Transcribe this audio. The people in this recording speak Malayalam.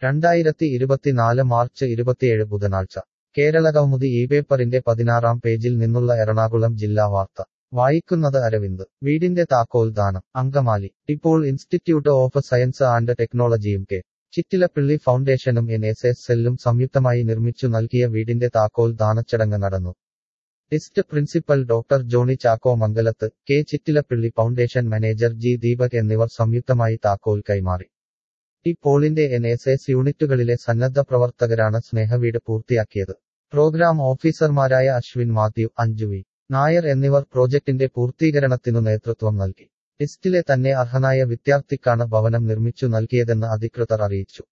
രണ്ടായിരത്തി ഇരുപത്തിനാല് മാർച്ച് ഇരുപത്തിയേഴ് ബുധനാഴ്ച കേരള കൗമുദി ഈ പേപ്പറിന്റെ പതിനാറാം പേജിൽ നിന്നുള്ള എറണാകുളം ജില്ലാ വാർത്ത വായിക്കുന്നത് അരവിന്ദ് വീടിന്റെ താക്കോൽ ദാനം അങ്കമാലി ഇപ്പോൾ ഇൻസ്റ്റിറ്റ്യൂട്ട് ഓഫ് സയൻസ് ആൻഡ് ടെക്നോളജിയും കെ ചിറ്റിലപ്പിള്ളി ഫൗണ്ടേഷനും എൻ എസ് എസ് സെല്ലും സംയുക്തമായി നിർമ്മിച്ചു നൽകിയ വീടിന്റെ താക്കോൽ ദാനച്ചടങ്ങ് നടന്നു DIST principal doctor Johny Chacko Mangalath K Chittilappilly foundation manager G Deepak എന്നിവർ സംയുക്തമായി താക്കോൽ കൈമാറി ടി പോളിന്റെ എൻ എസ് എസ് യൂണിറ്റുകളിലെ സന്നദ്ധ പ്രവർത്തകരാണ് സ്നേഹവീട് പൂർത്തിയാക്കിയത് പ്രോഗ്രാം ഓഫീസർമാരായ അശ്വിൻ മാത്യു അഞ്ജു വി നായർ എന്നിവർ പ്രോജക്ടിന്റെ പൂർത്തീകരണത്തിനു നേതൃത്വം നൽകി ലിസ്റ്റിലെ തന്നെ അർഹനായ വിദ്യാർത്ഥിക്കാണ് ഭവനം നിർമ്മിച്ചു നൽകിയതെന്ന് അധികൃതർ അറിയിച്ചു